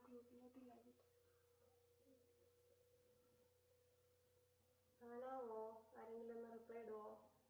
ഗ്രൂപ്പിലോട്ടില്ലാതെ കാണാവോ ആരെങ്കിലും ഒന്ന് റിപ്ലൈ ഇടുവോ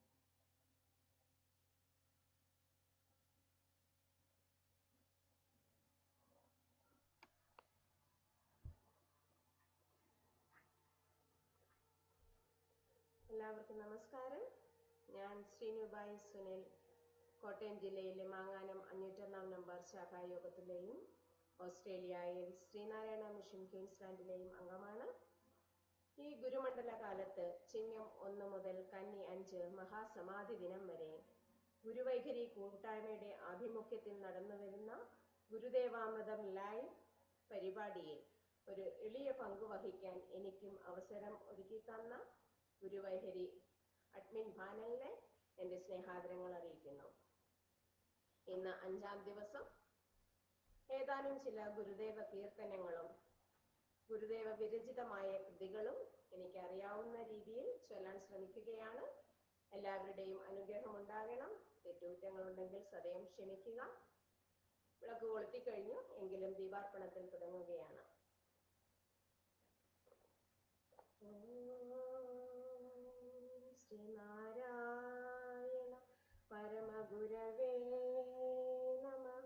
എല്ലാവർക്കും നമസ്കാരം ഞാൻ ശ്രീനുബായി സുനിൽ കോട്ടയം ജില്ലയിലെ മാങ്ങാനം അഞ്ഞൂറ്റൊന്നാം നമ്പർ ശാഖായോഗത്തിലെയും ഓസ്ട്രേലിയയിൽ ശ്രീനാരായണ മിഷൻ ക്വീൻസ്ലാൻഡിലെയും അംഗമാണ് ഈ ഗുരുമണ്ഡല കാലത്ത് ചിങ്ങം ഒന്ന് മുതൽ കന്നി അഞ്ച് മഹാസമാധി ദിനം വരെ ഗുരുവൈഖരി കൂട്ടായ്മയുടെ ആഭിമുഖ്യത്തിൽ നടന്നുവരുന്ന ഗുരുദേവാമൃതം ലൈവ് പരിപാടിയിൽ ഒരു എളിയ പങ്ക് വഹിക്കാൻ എനിക്കും അവസരം ഒരുക്കി തന്ന ഗുരുവൈഖരി അഡ്മിൻ പാനലിനെ എൻ്റെ സ്നേഹാദരങ്ങൾ അറിയിക്കുന്നു ഇന്ന് അഞ്ചാം ദിവസം ഏതാനും ചില ഗുരുദേവ കീർത്തനങ്ങളും ഗുരുദേവ വിരചിതമായ കൃതികളും എനിക്ക് അറിയാവുന്ന രീതിയിൽ ചൊല്ലാൻ ശ്രമിക്കുകയാണ് എല്ലാവരുടെയും അനുഗ്രഹം ഉണ്ടാകണം തെറ്റുകുറ്റങ്ങളുണ്ടെങ്കിൽ സദയം ക്ഷമിക്കുക വിളക്ക് കൊളുത്തിക്കഴിഞ്ഞു എങ്കിലും ദീപാർപ്പണത്തിൽ തുടങ്ങുകയാണ് ഓം ശ്രീനാരായണ പരമഗുരവേ നമഃ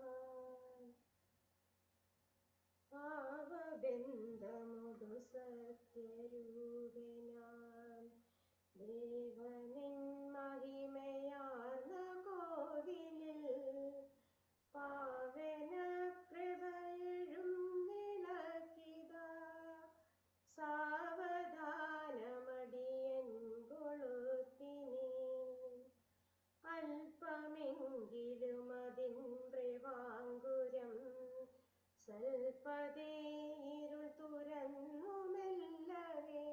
ഭാവബന്ധമുടു സത്യരൂപനാൻ ദേവനിൻ മഹിമയാർന്ന കോവിലിൽ പാവന കൃപയഴും വിളക്കിത സാവധാനമടിയൻ കൊളുത്തിനേ അല്പമെങ്കിലും അതിൻ പ്രവാങ്കുരം സൽപതേരുൾ തുറന്നു മെല്ലവേ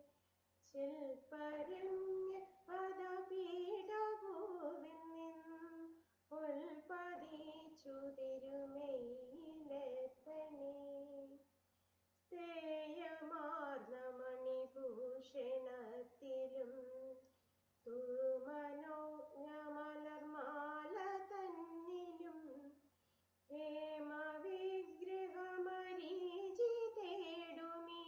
ശിൽപരമ്യ പദപീഠഭൂവിൽ നിന്നും ഉൽപ്പതിച്ചു തിരുമയിലെത്തണേ തേയമാർന്ന മണിഭൂഷണത്തിലും തൂമനോജ്ഞമലർമാല തന്നിലും ഹേമവിഗ്രഹമരീചി തേടുമീ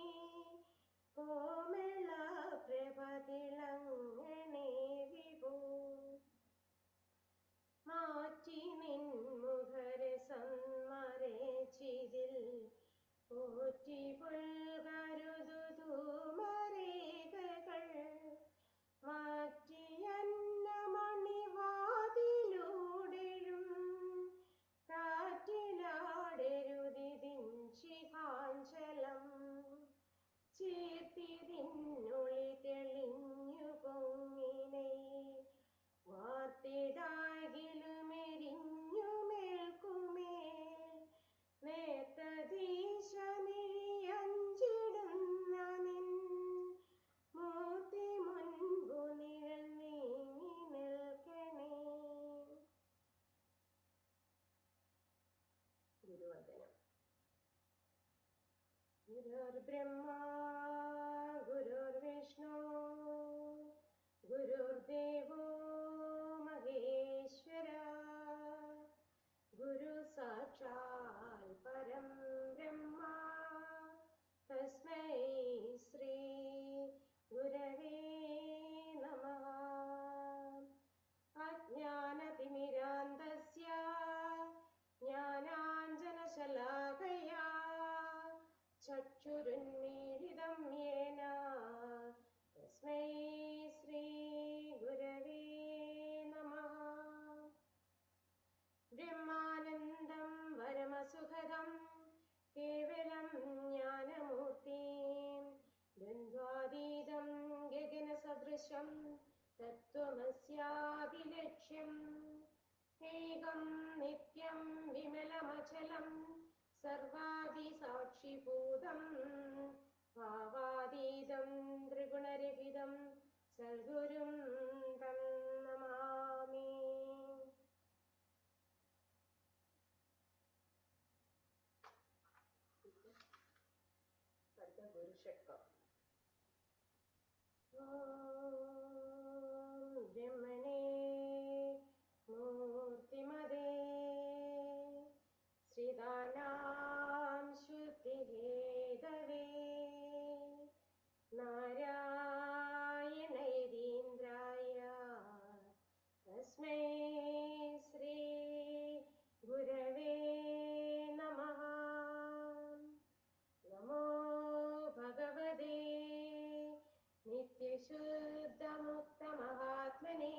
കോമള പ്രഭ തിളങ്ങണേ വിഭൂ മാറ്റി നിൻ മുഖരസന്മരേച്ചിതിൽ പോറ്റി പുൽകരുതു തൂമരേഖകൾ മാറ്റിയന്നമണിവാതിലൂടെഴും കാറ്റിലാടരുതിതിൻ ശിഖാഞ്ചലം ചീർത്തിതിന്നുള്ളി തെളിഞ്ഞു പൊങ്ങിനെ വാർത്തിടാകിലുമെരിഞ്ഞു മേൽക്കുമേൽ നേത്തദീശമിഴിയഞ്ചിടുന്ന നിൻ മൂർത്തി മുൻപു നിഴൽ നീങ്ങി നിൽക്കണേ ഗുരുവന്ദനം ഗുരുർബ്രഹ്മാ ഗുരുർവിഷ്ണു ഗുരുർദേവോ മഹേശ്വര ഗുരു സാക്ഷാൽ പരം ബ്രഹ്മ തസ്മൈ ശ്രീ ഗുരവേ നമഃ അജ്ഞാനതിമിരാന്തസ്യ ജ്ഞാനാഞ്ജനശലാകയാ ചക്ഷുരുന്മീലിതം യേന തസ്മൈ ശ്രീ ഗുരവേ നമഃ ബ്രഹ്മാനന്ദം പരമസുഖദം കേവലം ജ്ഞാനമൂർത്തിം ദ്വന്ദ്വാതീതം ഗഗനസദൃശം തത്വമസ്യാഭിലക്ഷ്യം ഏകം നിത്യം വിമലമചലം സർവാദിസാക്ഷിഭൂതം ഭാവാതീതം ത്രിഗുണരഹിതം സദ്ഗുരും തം നമാമി അടുത്ത ഗുരുഷക്കം ഓം ബ്രഹ്മണേ മൂർത്തിമതേ ശ്രീതാനാം ശുദ്ധി നാരായണൈരീന്ദ്രായ തസ്മൈ ശ്രീ ഗുരവേ നമഃ നമോ ഭഗവതേ നിത്യശുദ്ധമുക്തമഹാത്മനെ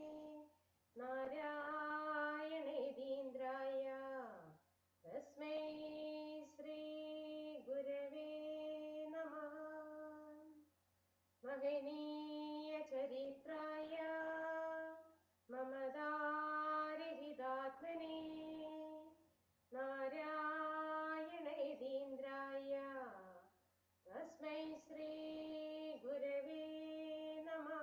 നാരായണേതീന്ദ്രായ തസ്മൈ ശ്രീ ഗുരവേ നമഃ മഹനീയ ചരിത്രായ മമതാരഹിതാത്മനെ നാരായണേതീന്ദ്രായ തസ്മൈ ശ്രീ ഗുരവേ നമഃ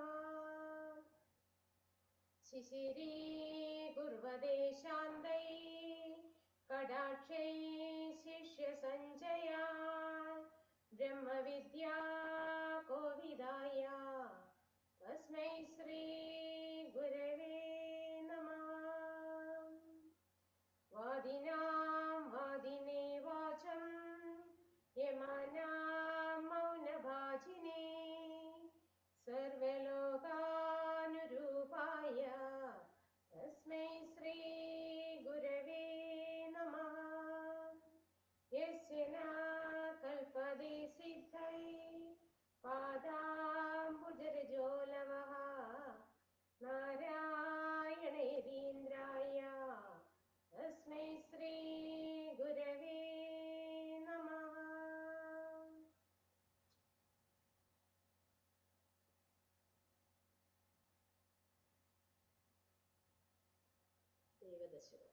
ശിശിരീ കുർവദേ ശാന്തൈ കടാക്ഷൈ ശിഷ്യസഞ്ജയാ ബ്രഹ്മവിദ്യാ കോവിദായ തസ്മൈ ശ്രീ ഗുരവേ നമഃ വാദിനാം വാദിനേ വാചം യമാനാം മൗനഭാജിനേ സർവലോകാനുരൂപായ തസ്മൈ ശ്രീ ഗുരവേ നമഃ യസ്യ ന കൽപതേ സിദ്ധൈ പാദാംബുജരജോലവഃ നാരായണേരീന്ദ്രായ തസ്മൈ ശ്രീ ഗുരവേ നമഃ ദേവദശകം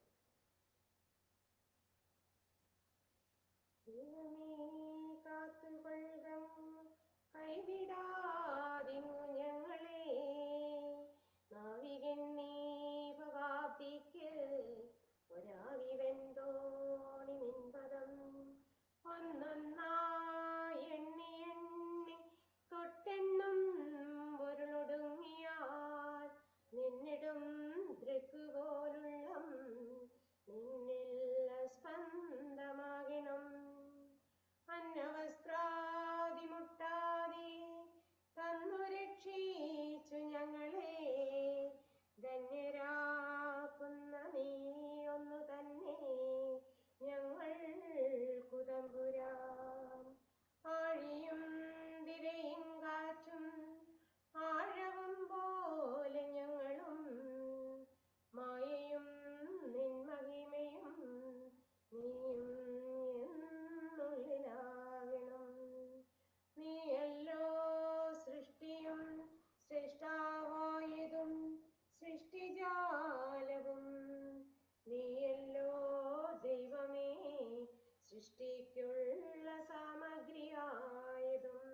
ദൈവമേ കാത്തുകൊള്ളും കൈവിടാതിങ്ങു ഞങ്ങളെ നാവികൻ നീ ഭവാബ്ദിക്ക് ഒരാവിവെന്തോണി നിൻപദം ഒന്നൊന്നായി എണ്ണി എണ്ണി തൊട്ടെണ്ണും പൊരുളൊടുങ്ങിയാൽ നിന്നിടും ദൃക്കുപോലുള്ളം നിന്നിൽ സ്പന്ദമാകണം അന്നവസ്ത്രാദിമുട്ടാതെ തന്നു രക്ഷിച്ചു ഞങ്ങളെ ധന്യരാക്കുന്ന നീ ഒന്നു തന്നെ ഞങ്ങൾ കുതമ്പുരാം ആഴിയും തിരയും കാറ്റും ആഴവും പോലെ ഞങ്ങളും മായയും നിൻമഹിമയും നീയും എന്നുള്ളിലാകണം നീയല്ലോ സൃഷ്ടിയും ശ്രേഷ്ഠാവായതും സൃഷ്ടിജാലവും നീയല്ലോ ദൈവമേ സൃഷ്ടിക്കുള്ള സാമഗ്രിയായതും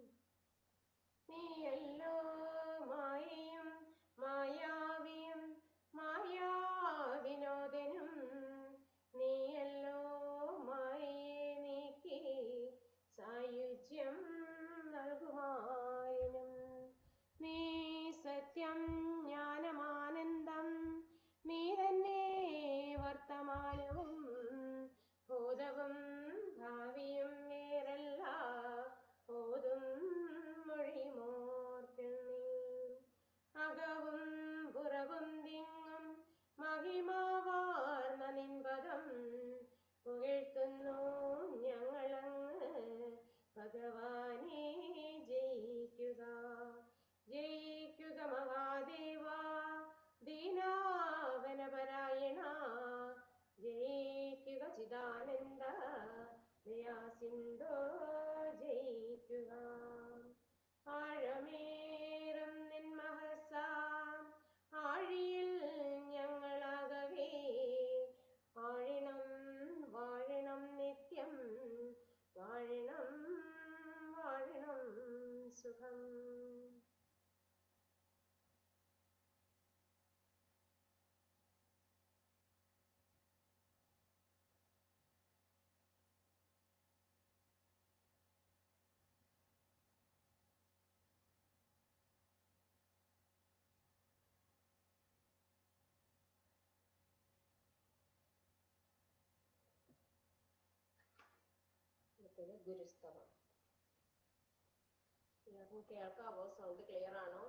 നീയല്ലോ മായയും മായാവിയും മായാവിനോദനും നീയല്ലോ മായയെ നീക്കി സായുജ്യം നൽകുമായനും നീ സത്യം ജ്ഞാനമാനന്ദം നീ തന്നെ വർത്തമാനവും ഭൂതവും ഭാവിയും വേറല്ല ഓതും മൊഴിമോർത്തിൽ നീ അകവും പുറവും തിങ്ങും മഹിമാവാർന്ന നിൻപദം പുകഴ്ത്തുന്നു ഞങ്ങളങ്ങ് ഭഗവാനെ ജയിക്കുക ജയിക്കുക മഹാദേവ ദീനാവനപരായണ ജയിക്കുക ചിദാനന്ദ ദയാസിന്ധോ ജയിക്കുക ആഴമേറും നിൻമഹസാം ആഴിയിൽ ഞങ്ങളാകവേ ആഴണം വാഴണം നിത്യം വാഴണം വാഴണം സുഖം അടുത്തത് ഗുരുസ്തവം എല്ലാവർക്കും കേൾക്കാവോ സൗണ്ട് ക്ലിയർ ആണോ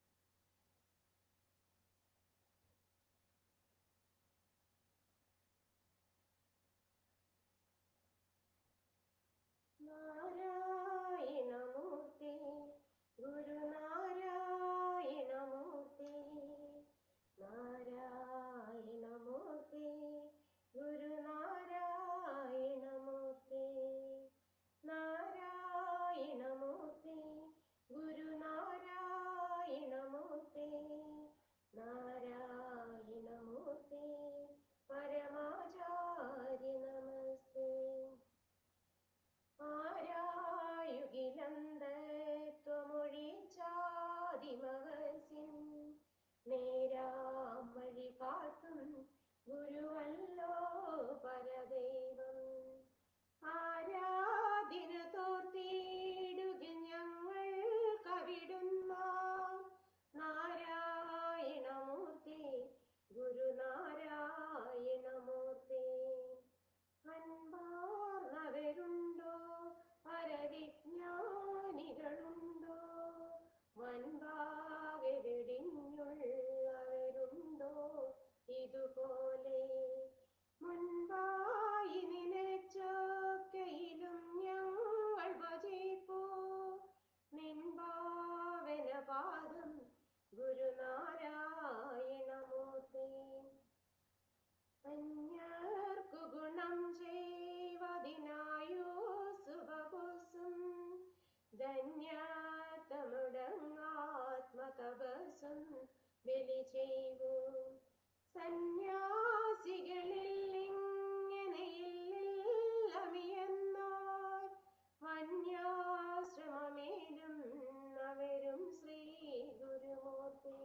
നാരായണമൂർത്തി ഗുരുനാരായണമൂർത്തി നാരായണമൂർത്തി ഗുരുനാരായണമൂർത്തി നാരായണമൂർത്തി ഗുരുനാരായണമൂർത്തി നാരായണമൂർത്തി പരമാചാര്യ നമസ്തേ ആരായുകിലന്തമൊഴിച്ചാതിമഹസിൻ നേരാം വഴി കാട്ടും ഗുരുവല്ലോ പരദൈവം ആരാധിന തോർത്തിടുക ഞങ്ങൾ കവിടുന്ന നാരായണമൂർത്തി ഗുരുനാരായണമൂർത്തി അൻപാർന്നവരുണ്ടോ പരവിജ്ഞാനികളുണ്ടോ വൻപാകെ വെടിഞ്ഞുള്ളവരുണ്ടോ ഇതുപോലെ മുൻപായി നിലച്ചൊക്കെയിലും ഞങ്ങൾ ഭജിപ്പോ നിൻഭാവന പാദം ഗുരുനാരായണമൂർത്തി അന്യർക്കു ഗുണം ചെയ്വതിനായോ സുഭകുസും ധന്യതമുടങ്ങാത്മതപസും ബലി ചെയ്വൂ സന്യാസികളിൽ ഇങ്ങനെയില്ലമിയെന്നാൽ വന്യാശ്രമമേലും അവരും ശ്രീ ഗുരുമൂർത്തി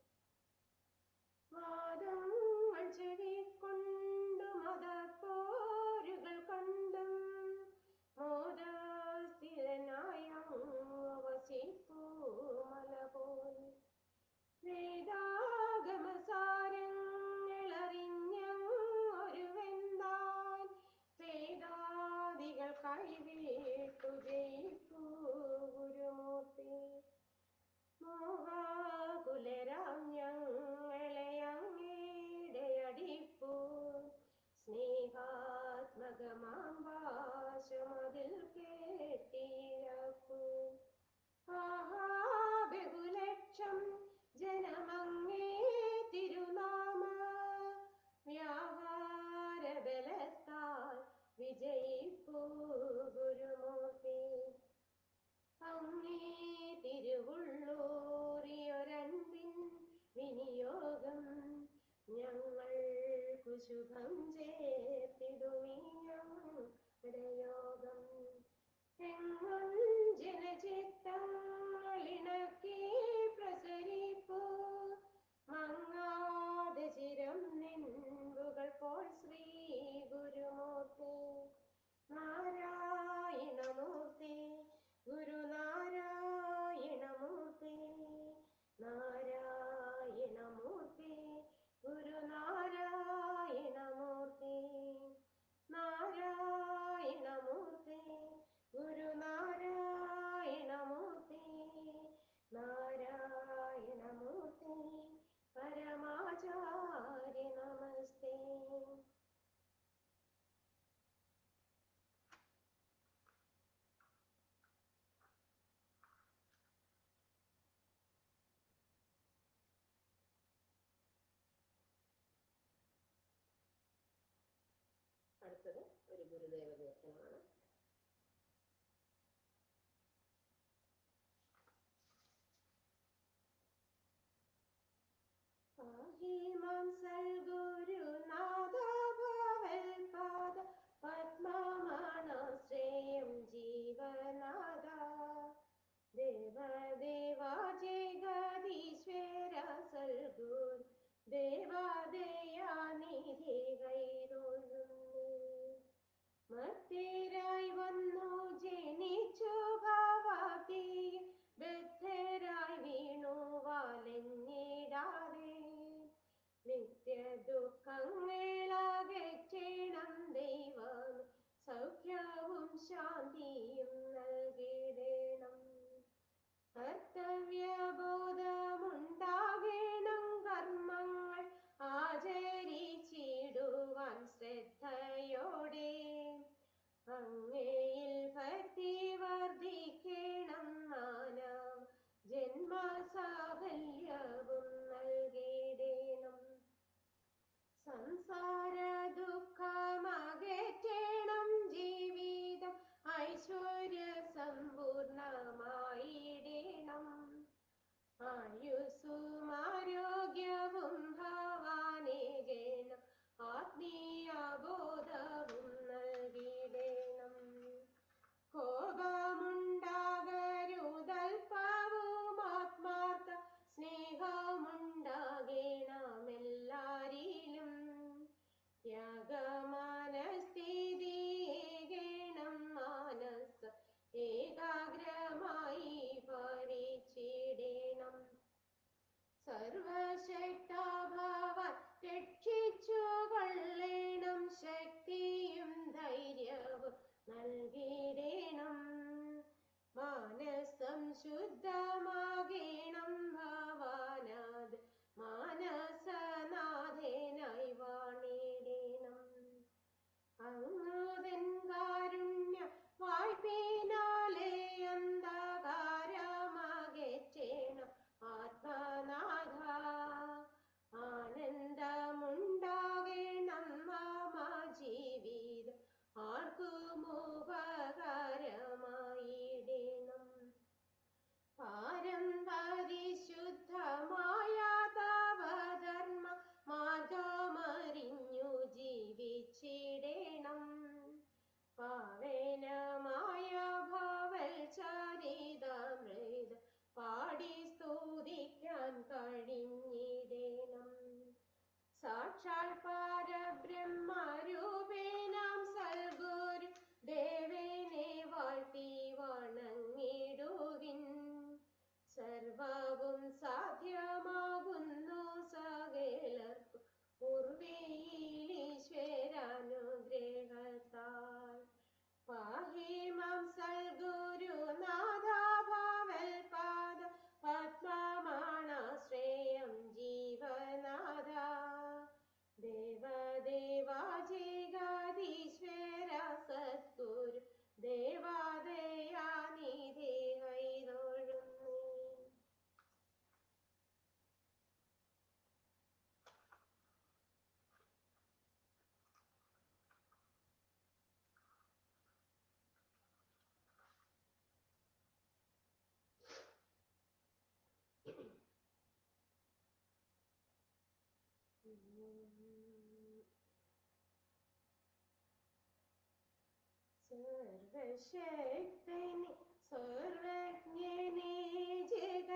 വാദങ്ങൾ ചെവിക്കൊണ്ടു മതപ്പോരുകൾ കണ്ടും മോദസ്ഥിരനായ വസിപ്പൂ മല പോലെ വേദാഗമസാരങ്ങളറിഞ്ഞൊരുവെന്താൻ വേദാദികൾ കൈവിട്ടു ജയിപ്പൂ ഗുരുമൂർത്തി മോഹാകുലരാം ഞങ്ങളെ അങ്ങയുടെ അടിപ്പൂ സ്നേഹാത്മകമാം വാശമതിൽ കേട്ടിരപ്പൂ ആഹാ ബഹുലക്ഷം ജനമങ്ങേ തിരുനാമ വ്യാപാരബലത്താൽ വിജയിപ്പൂ ഗുരുമൂർത്തി അങ്ങേ തിരുവുള്ളൂറിയൊരൻപിൻ വിനിയോഗം ഞങ്ങൾക്കു ശുഭം ചേർത്തിടുമീ ഞങ്ങളുടെ യോഗം എങ്ങും ജനചിത്തങ്ങളിണക്കി പ്രസരിപ്പൂ മങ്ങാതെ ചിരം നിൻപുകൾ പോൾ ശ്രീ ഗുരുമൂർത്തി നാരായണമൂർത്തി ഗുരുനാരായണമൂർത്തി നാരായണമൂർത്തി ഗുരുനാരായണമൂർത്തി നാരായണമൂർത്തി ഗുരുനാരായണമൂർത്തി നാരായണമൂർത്തി പരമാചാര്യ നമസ്തേ അടുത്തത് ഒരു ഗുരുദേവ കീർത്തനമാണ് പാഹി മാം സൽഗുരുനാഥ ഭവൽപാദ പത്മമാണശ്രേയം ജീവനാഥ ദേവദേവാ ജഗദീശ്വര സൽഗുരു ദേവാദയാനിധി കൈതൊഴുന്നേ മത്തേരായി വന്നു ജനിച്ചു ഭാവാത്തി ബദ്ധരായി വീണു വാലഞ്ഞിടാതെ നിത്യ ദുഃഖ ആയുസ്സും ആരോഗ്യവും ഭവാനേകേണം ആത്മീയ ബോധവും നൽകിടേണം കോപമുണ്ടാകരുതൽപ്പവും ആത്മാർത്ഥ സ്നേഹമുണ്ടാകേണമെല്ലാരിലും ത്യാഗമാനസ്ഥിതിയേകേണം മാനസ ഏകാഗ്രമായി ഭരിച്ചിടേണം സർവശക്താഭവൻ രക്ഷിച്ചു കൊള്ളേണം ശക്തിയും ധൈര്യവും നൽകിടേണം മാനസം ശുദ്ധമാകേണം ഭവാനാത് മാനസനാഥനായി വാണിടേണം അങ്ങുതൻ കാരുണ്യ വായ്പിനാലെ അന്ധകാരമകറ്റേണം ആത്മനാഥ ആനന്ദമുണ്ടാകേണം മമ ജീവിതം ആർക്കും ഉപകാരമായിടേണം പാരം പരിശുദ്ധമായ തവധർമ്മ മാർഗമറിഞ്ഞു ജീവിച്ചിടേണം പാവനമായ ഭവൽ ചരിതമൃത പാടി സ്തുതിക്കാൻ കഴിഞ്ഞിടേണം സാക്ഷാൽ പരബ്രഹ്മരൂപേനാം സൽഗുരു ദേവനെ വാഴ്ത്തി വണങ്ങിടുവിൻ സർവവും സാധ്യമാകുന്നു സകലർക്കും പൂർവീലീശ്വരാനുഗ്രഹത്താൽ പാഹിമാം സൽഗുരുനാഥാഭാവൽ പാദ പത്മമാണാശ്രേയം ജീവനാഥ ദേവദേവാ ജഗദീശ്വര സദ്ഗുരു ദേവാദയാനിധേ കൈതൊഴുന്നേ സർവശക്തനെ സർവജ്ഞനെ ജഗ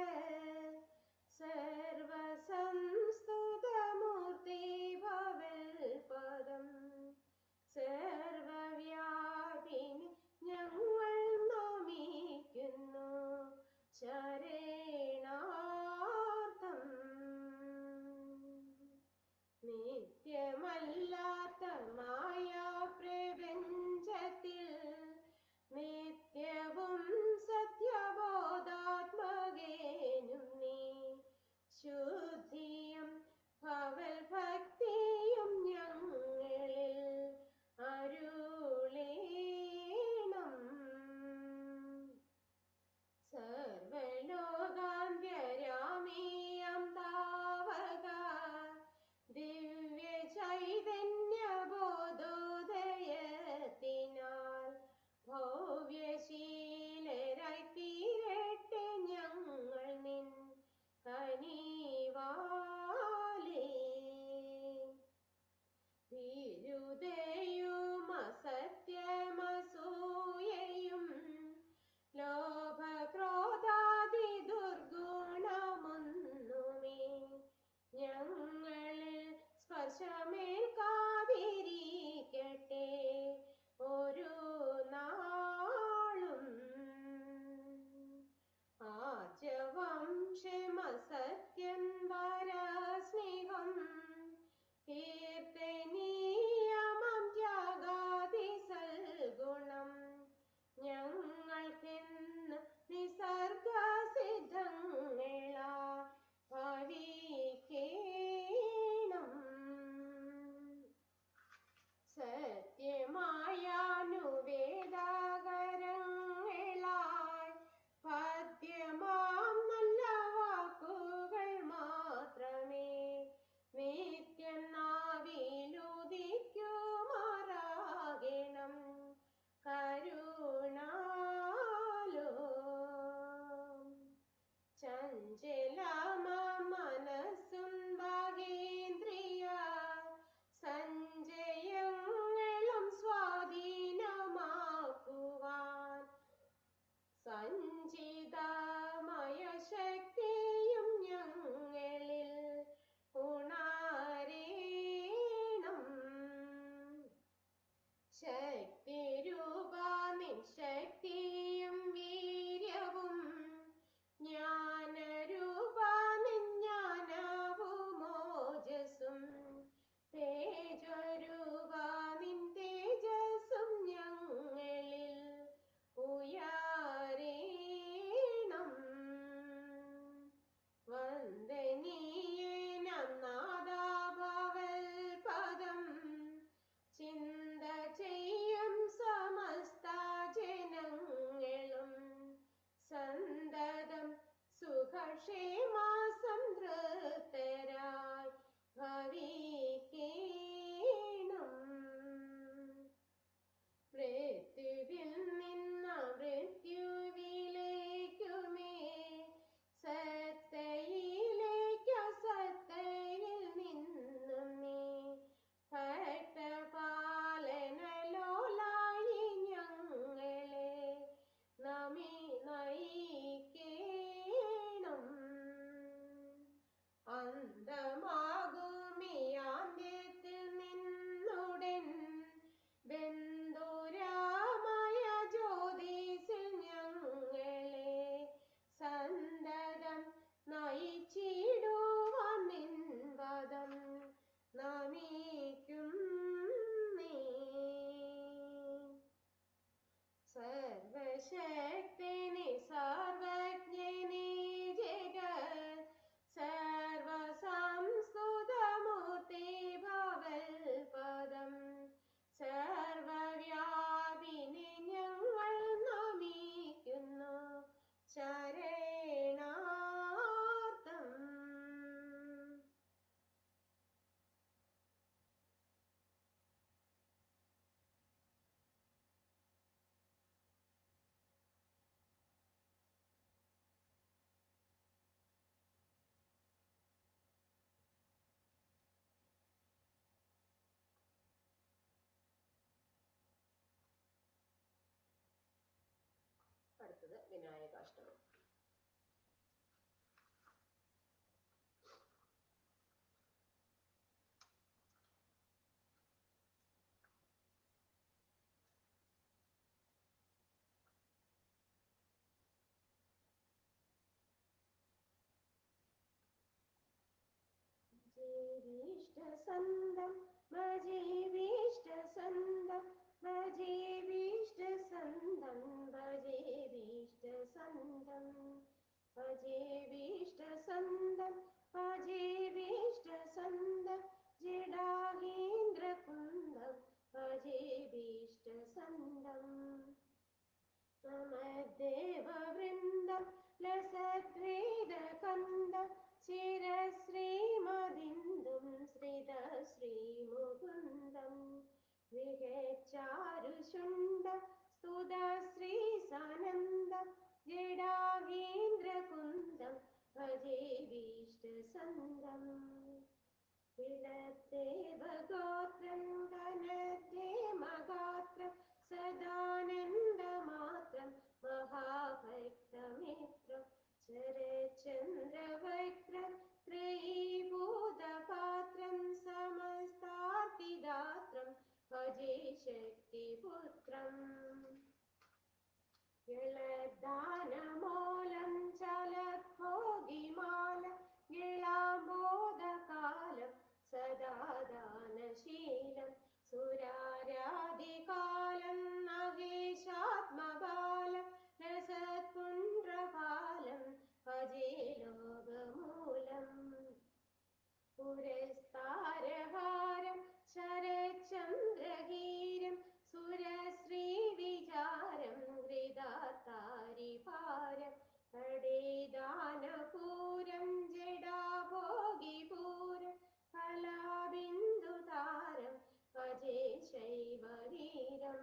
സർവസംസ്തുതമൂർത്തി ഭവൽ പദം സർവവ്യാപിനി ഞങ്ങൾ നമിക്കുന്നു ശരണാർത്ഥം നിത്യമല്ലാത്ത മായ പ്രപഞ്ചത്തിൽ നിത്യവും സത്യബോധ ഭജീവീഷ്ടസന്തം ഭജീവീഷ്ടസന്തം ഭജീവീഷ്ടസന്തം ഭജീവീഷ്ടസന്തം ഭജീവീഷ്ടസന്തം ഭജീവീഷ്ടസന്തം ജഡാഹീന്ദ്രകുന്ദം ഭജീവീഷ്ടസന്തം നമദേവവൃന്ദം ലസദ്വേദകന്ദം ചിരശ്രീമദിന്ദും ശ്രിതശ്രീമുകുന്ദം വിഹച്ചാരുശുണ്ഡം സ്തുതശ്രീസാനന്ദം ജഡാഗീന്ദ്രകുന്ദം ഭജേവീഷ്ടസന്തം വിലത്തേവഗോത്രം ഘനദേമഗാത്രം സദാനന്ദമാത്രം മഹാഭക്തമിത്രം ചരചന്ദ്രവക്രം ത്രയീഭൂതപാത്രം സമസ്താർത്തിദാത്രം ഭജേ ശക്തിപുത്രം ജലദാനമൂലം ചലഭോഗിമാലം ഇളാബോധകാലം സദാദാനശീലം സുരാരാധികാലം നഗേശാത്മബാലം രസത്പുണ്ട്രപാലം ഭജേ ലോകമൂലം പുരസ്താരഹാരം ശരചന്ദ്രഗീരം സുരശ്രീവിചാരം ഹൃദാത്താരിഭാരം കടേദാനപൂരം ജഡാഭോഗിപൂരം കലാബിന്ദുതാരം ഭജേ ശൈവവീരം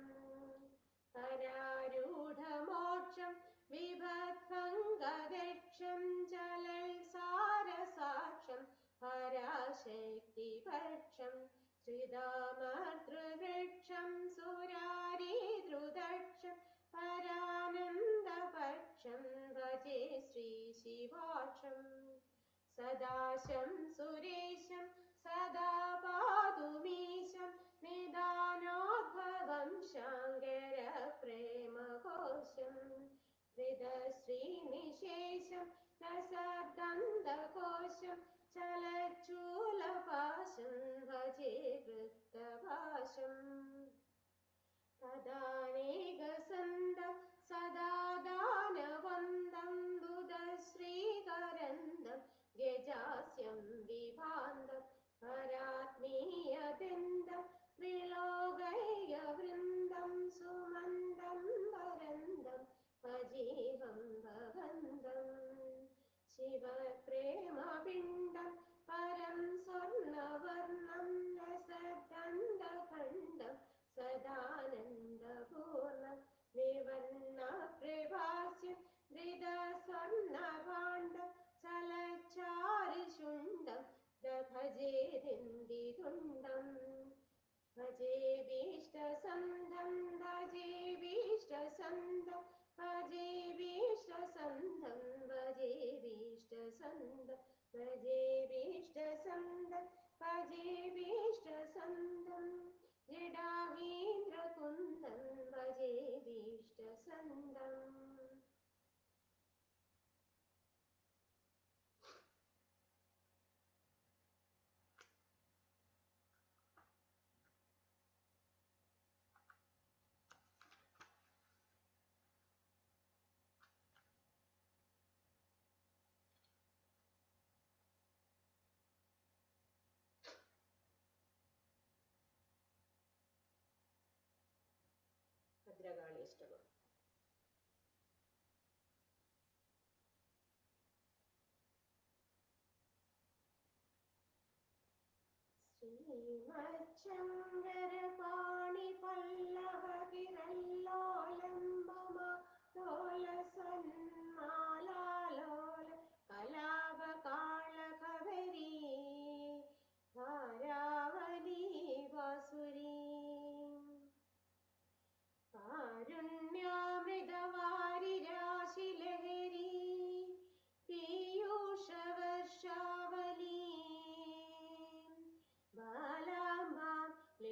കരാരൂഢമോക്ഷം വിഭത്വംഗദക്ഷം ചലൽസാരസാക്ഷം പരാശക്തിപക്ഷം ശ്രിതാമർതൃവൃക്ഷം സുരാരീതൃദക്ഷം പരാനന്ദപക്ഷം ഭജേ ശ്രീശിവാക്ഷം സദാശം സുരേശം സദാ പാതുമീശം നിദാനോദ്ഭവം ശങ്കര പ്രേമഘോഷം ഹൃദശ്രീനിശേഷം രസഗന്ധകോശം ചലച്ചൂലപാശം ഭജേ വൃത്തഭാഷം തദാനേകസന്തം സദാദാനവന്തം ബുധശ്രീകരന്തം ഗജാസ്യം വിഭാന്തം പരാത്മീയബിന്ദം ത്രിലോകൈകവൃന്ദം സുമന്ദം വരന്തം ഭജീഹം ഭവന്തം ശിവപ്രേമപിണ്ഡം പരം സ്വർണവർണം രസദന്തഖണ്ഡം സദാനന്ദപൂർണം വിവർണപ്രഭാസ്യം ധൃതസ്വർണഭാണ്ഡം ചലച്ചാരിശുണ്ഡം ഭജേദിന്ദിതുണ്ടം ഭജേഭീഷ്ടസന്ധം ഭജേഭീഷ്ടസന്ധം ഭജേഭീഷ്ടസന്ധം ഭജേഭീഷ്ടസന്ധം ഭജേഭീഷ്ടസന്ധം ഭജേഭീഷ്ടസന്ധം ജഡാഹീന്ദ്രകുന്ദം ഭജേഭീഷ്ടസന്ധം ഭദ്രകാളീഷ്ടമം ശ്രീമച്ചങ്കരപാണി പല്ലവകിരല്ലോലംബമോല സന്മാലോല കലാപകാളകവരീ ധാരാവലി വാസുരീ കാരുണ്യാമൃതവാരിരാശിലഹരി പീയൂഷവർഷാവലി ബാലാംബാം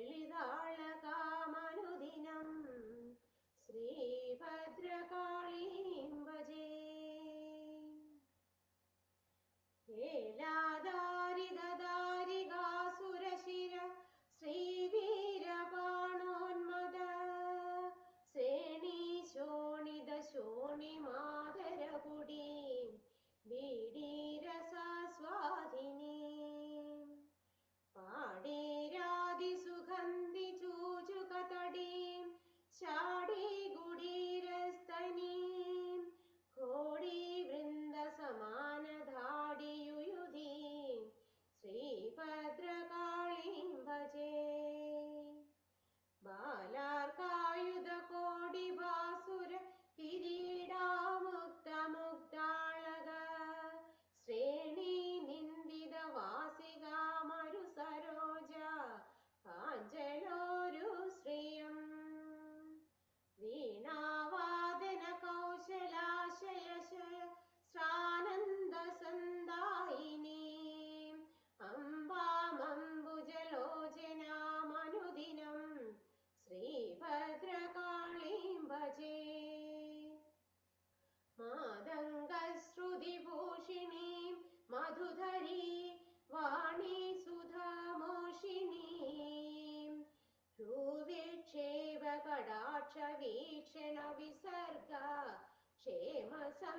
ക്ഷേമ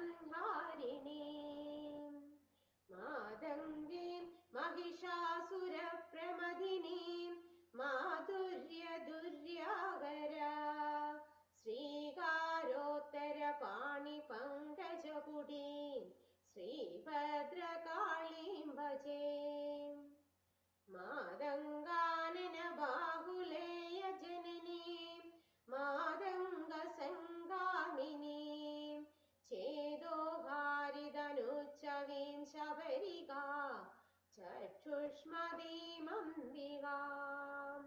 സംഹാരിണീം മാതംഗീം महिषासुरप्रमदिनीं माधुर्यदुर्यागरा श्रीकारोत्तरपाणिपङ्कजपुडीं श्रीभद्रकाळीं भजे मादङ्गाननबाहुलेय जननीं मादङ्गसङ्गामिनीं चेदोहारिदनुच्चवीं शबरिका चक्षुष्मदीमम्बिकाम्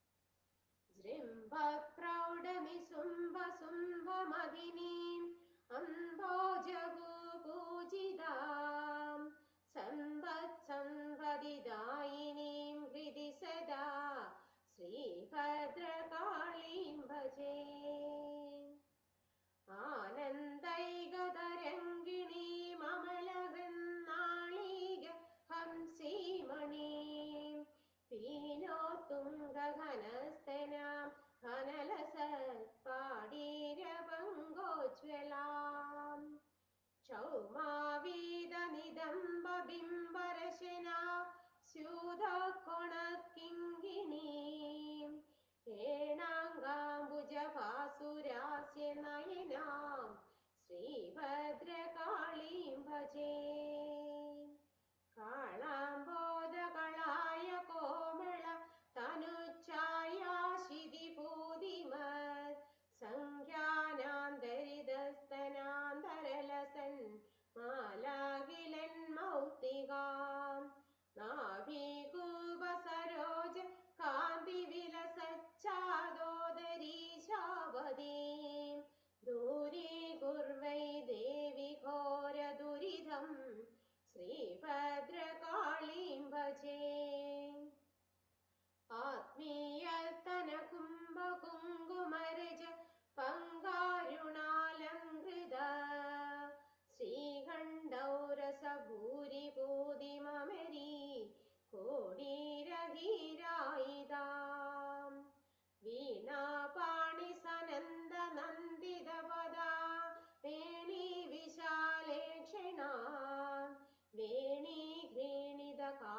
जृम्भप्रौढमिसुम्भसुम्भमदिनीम् अम्भोजगुपूजिताम् सम्पत्सम्पदिदायिनीं हृदि सदा श्रीभद्रकाळीं भजे आनन्दैकतरङ्गिणीममलहृन्नाळीग हंसीमणीं पीनोत्तुङ्गघनस्तनां घनलसत्पाडीरपङ्गोज्ज्वलाम् चौमावीदनिदम्बबिम्बरशना स्यूतकोणकिङ्गिणीम् हेणाङ्गाम्बुजभासुरास्य नयनां श्रीभद्रकाळीं भजे काळाम्बोदकळाय कोमल तनुच्छायाशिदिभूतिमत् सङ्ख्यानान्तरिदस्तनान्तरलसन् मालाകിലന്മൗക്തികാം നാഭീകൂപസരോജ കാന്തിവിലസച്ചാദോദരീശാവതീം ദൂരീകുർവൈ ദേവി ഘോരദുരിതം ശ്രീഭദ്രകാളീം ഭജേ ആത്മീയതന കുംഭകുങ്കുമരജ പങ്കാരുണാലങ്കൃത ശ്രീകണ്ഠൗരസഭൂരിഭൂതിമമരീ കോടീരഹീരായിതാം വീണാപാണിസനന്ദ നന്ദിതപദാ വേണീ വിശാലേക്ഷണ വേണീ ഘ്രീണിത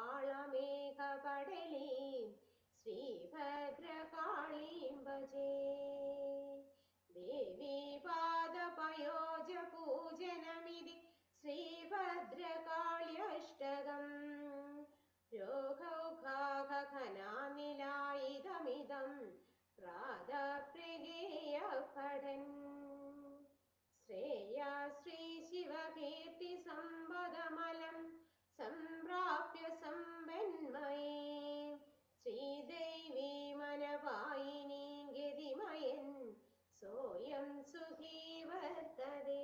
കാളമേഘപടലീം ശ്രീഭദ്രകാളീം ഭജേ ദേവീ പാദപയോജ പൂജനമിതി ശ്രീഭദ്രകാള്യഷ്ടകം രോഗൗഘാഘനാനിലായിതമിതം പ്രാതപ്രഗേയ പഠൻ ശ്രേയാ ശ്രീ ശിവകീർത്തി സമ്പദമലം സംപ്രാപ്യ സമ്പന്മയേ ശ്രീദേവി മനവായിനി ഗതിമയൻ സോയം സുഖീ വർത്തതേ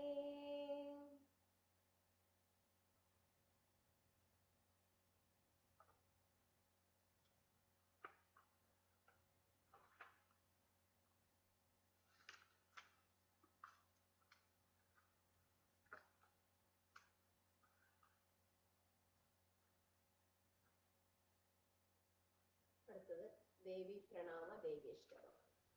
അടുത്തത് ദേവി പ്രണാമ ദേവീഷ്ടകം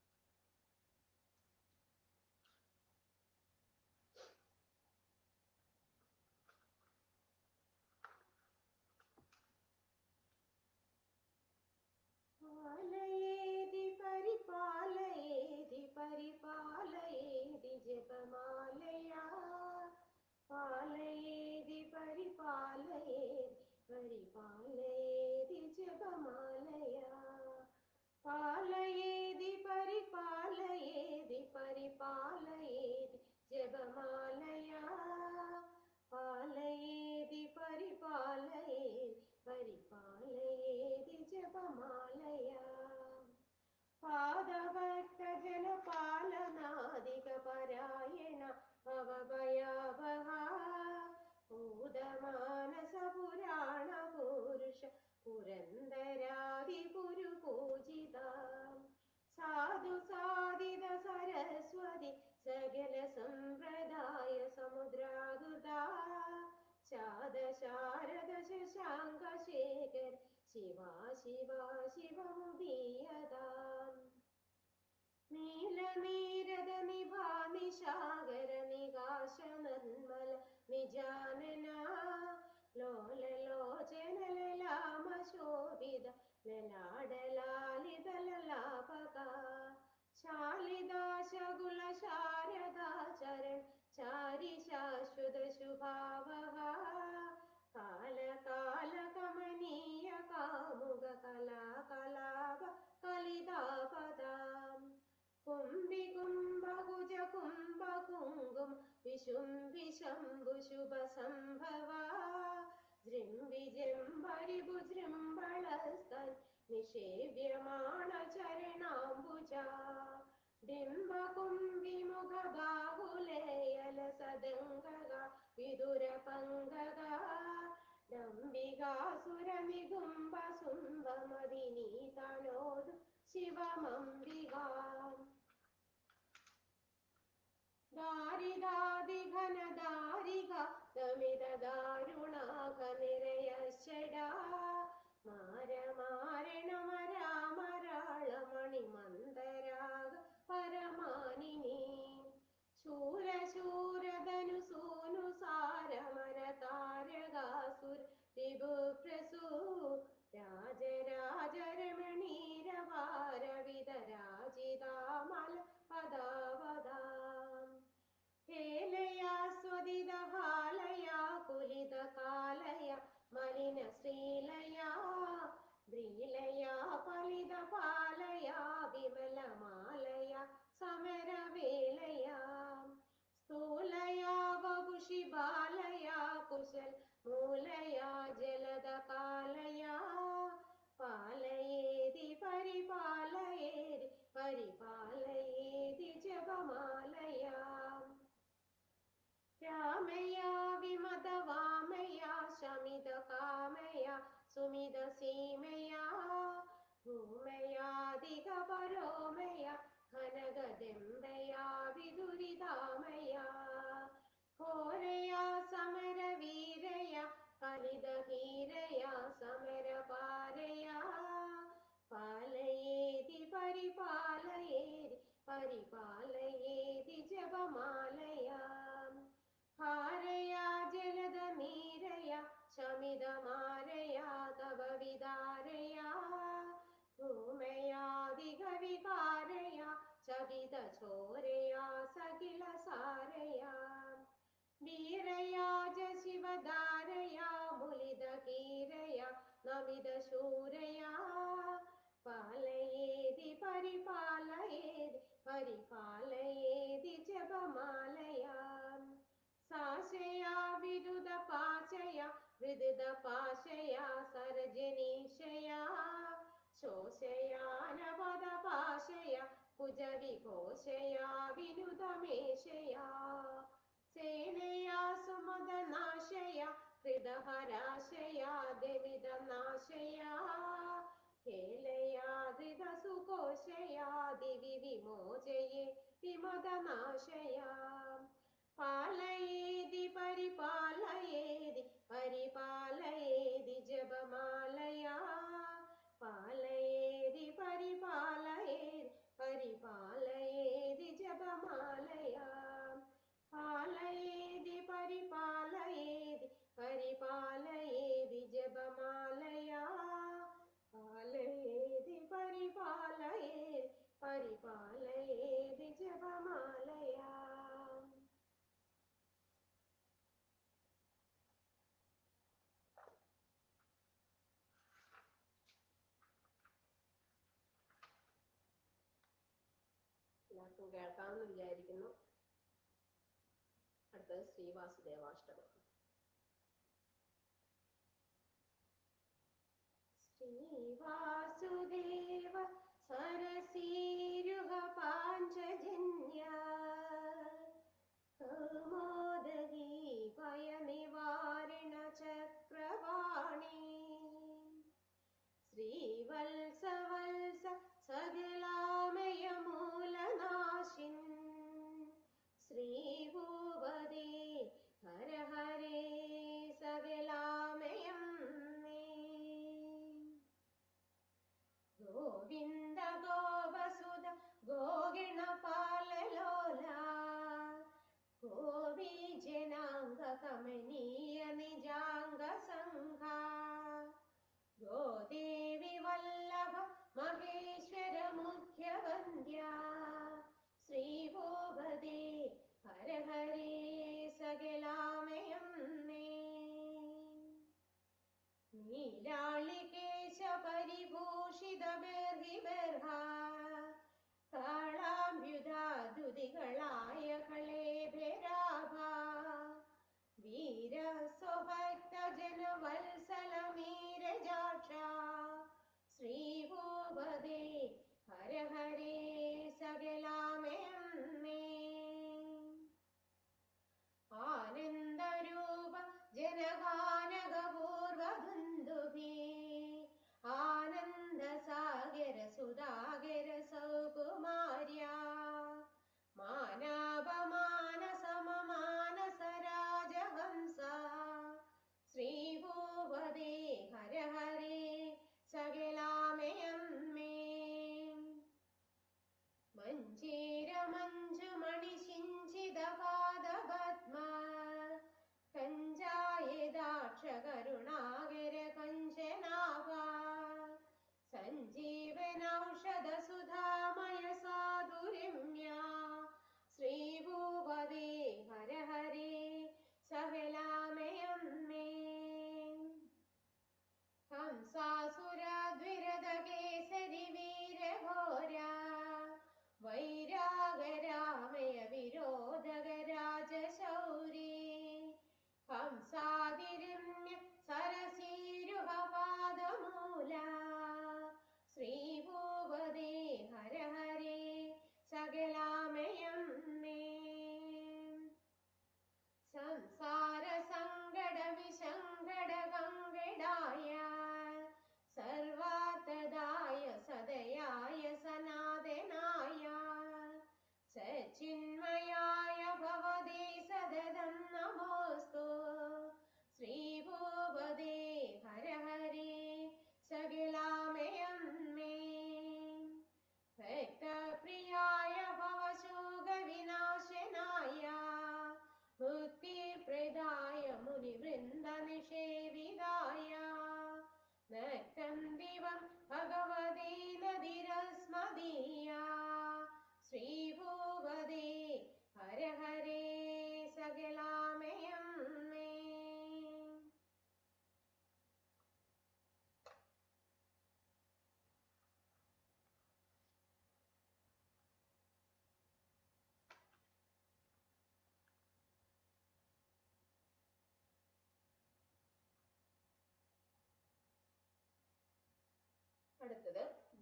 പാലയേതി പരിപാലയേതി പരിപാലയേതി ജപമാലയാ പാലയേതി പരിപാലയേതി പരിപാലയേതി ജപമാലയാ പാലയേതി പരിപാലയേതി പരിപാലയേതി ജപമാലയാ പാലയേതി പരിപാലയേതി പരിപാലയേതി ജപമാലയാ പാദഭക്തജനപാലനാദിക പരായണ ഭവഭയാവഹ ഭൂതമാനസ പുരാണ പുരുഷ പുരന്തരാദി പുരു പൂജിത സാധു സാധിത സരസ്വതി സകല സമ്പ്രദായ സമുദ്രാതുത ശാദ ശാരദ ശശാങ്ക ശേഖർ ശിവാ ശിവാ ശിവമുദീയതാം നീലനീരദ നിഭാ നിശാകര നികാശ നിശുംബി ശംഭു ശുഭ സംഭവ ജൃംബിജൃംഭരിഭുജൃംബളസ്തൻ നിഷേവ്യമാണ ചരണാംബുജ ബിംബകുംഭിമുഖ ബാഹുലേയല സദംഗക വിദുര പങ്കക ഡംബികാസുര നികുംഭ സുംഭമതിനീ തനോതു ശിവമംബികാ ദാരിദാദിഘനദാരിക ദമിതദാരുണാക നിരയശ്ചടാ മാരമാരണമരാമരാളമണിമന്ദരാഗ പരമാനിനി ശൂരശൂരധനു സൂനു സാരമര താരകാസുര രിപുപ്രസൂ രാജരാജരമണീരവാരവിത രാജിതാമല പദാവതാം ഹേലയാ സ്വദിതഹാലയാ കുലിതകാലയ മലിന ശ്രീലയാ ദ്രീലയാ ഫലിതപാലയാ വിമലമാലയ സമരവേലയാ സ്ഥൂലയാ വപുഷി ബാലയാ കുശൽ മൂലയാ ജലദകാലയാ പാലയേതി പരിപാലയേതി പരിപാലയേതി ജപമാലയാ രാമയാ വിമത വാമയാ ശമിത കാമയാ സുമിത സീമയാ ഭൂമയാധിക പരോമയ ഘനഗദംബയാ വിദുരിതാമയാ ഘോരയാ സമരവീരയ കലിതഹീരയാ സമരപാരയാ പാലയേതി പരിപാലയേതി പരിപാലയേതി ജപമാലയാ ഹാരയാ ജലദമീരയാ ശമിതമാരയാ തവ വിദാരയാ ഭൂമയാധികവികാരയാ ചവിത ചോരയാ സകില സാരയാ വീരയാജ ശിവധാരയാ മുലിതകീരയാ നമിത ശൂരയാ പാലയേതി പരിപാലയേതി പരിപാലയേതി ജപമാലയാ സാശയാ വിരുദ പാശയാ വിരുദ പാശയാ സർജനീശയാ ശോശയാനപദ പാശയ കുജവിഘോഷയാ വിനുതമേശയാ സേനയാ സുമദനാശയ ഹൃദഹരാശയാ ദവിതനാശയാ ഹേലയാ ധൃതസുകോശയാ ദിവി വിമോചയേ വിമദനാശയാ പാലയേതി പരിപാലയേതി പരിപാലയേതി ജപമാലയാ പാലയേതി പരിപാലയേതി പരിപാലയേതി ജപമാലയാ പാലയേതി പരിപാലയേതി പരിപാലയേതി ജപമാലയാ പാലയേതി പരിപാലയേതി പരിപാലയേതി ജപമാലയാ എല്ലാവർക്കും കേൾക്കാമെന്ന് വിചാരിക്കുന്നു അടുത്തത് ശ്രീവാസുദേവാഷ്ടകം ശ്രീവാസുദേവ സരസീരുഹ പാഞ്ചജന്യ കൗമോദഗീ ഭയനിവാരിണ ചക്രവാണി ശ്രീവത്സ വത്സ സകലാമയ മൂലനാശിൻ ശ്രീഭൂപതി ഹര ഹരേ സകലാമയം മേ ഗോവിന്ദ ഗോപസുത ഗോഗണപാലലോല ഗോപീ ജനാംഗ കമനീയ നിജാംഗ സംഘ ഗോദേവി വല്ലഭ മഹേശ്വര മുഖ്യവന്ദ്യ ശ്രീഭൂപതേ ഹര ഹരേ സകലാമയം മേ നീലാളികേശ പരിഭൂഷിത ബർഹിബർഹ കാളാഭ്യുധാതുതികളായ കളേഭരാഭ